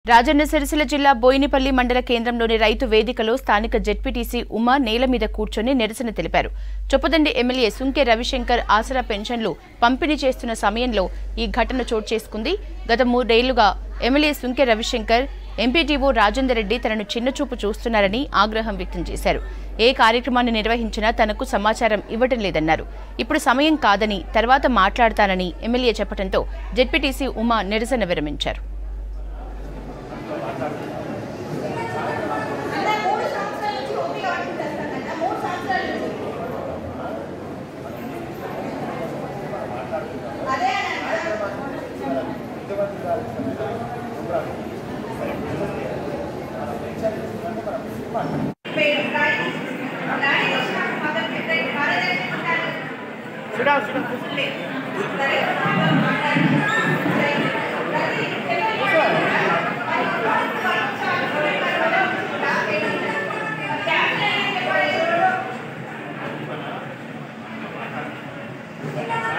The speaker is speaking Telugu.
రాజన్న సిరిసిల్ల జిల్లా బోయినపల్లి మండల కేంద్రంలోని రైతు వేదికలో స్థానిక జెడ్పీటీసీ ఉమా నేల మీద కూర్చొని నిరసన తెలిపారు చొప్పదండి ఎమ్మెల్యే సుంకె రవిశంకర్ ఆసరా పెన్షన్లు పంపిణీ చేస్తున్న సమయంలో ఈ ఘటన చోటు చేసుకుంది గత మూడేళ్లుగా ఎమ్మెల్యే సుంకె రవిశంకర్ ఎంపీటీఓ రాజేందర్ రెడ్డి తనను చిన్నచూపు చూస్తున్నారని ఆగ్రహం వ్యక్తం చేశారు ఏ కార్యక్రమాన్ని నిర్వహించినా తనకు సమాచారం ఇవ్వటం లేదన్నారు ఇప్పుడు సమయం కాదని తర్వాత మాట్లాడతానని ఎమ్మెల్యే చెప్పడంతో జెడ్పీటీసీ ఉమా నిరసన విరమించారు ఇక్కడ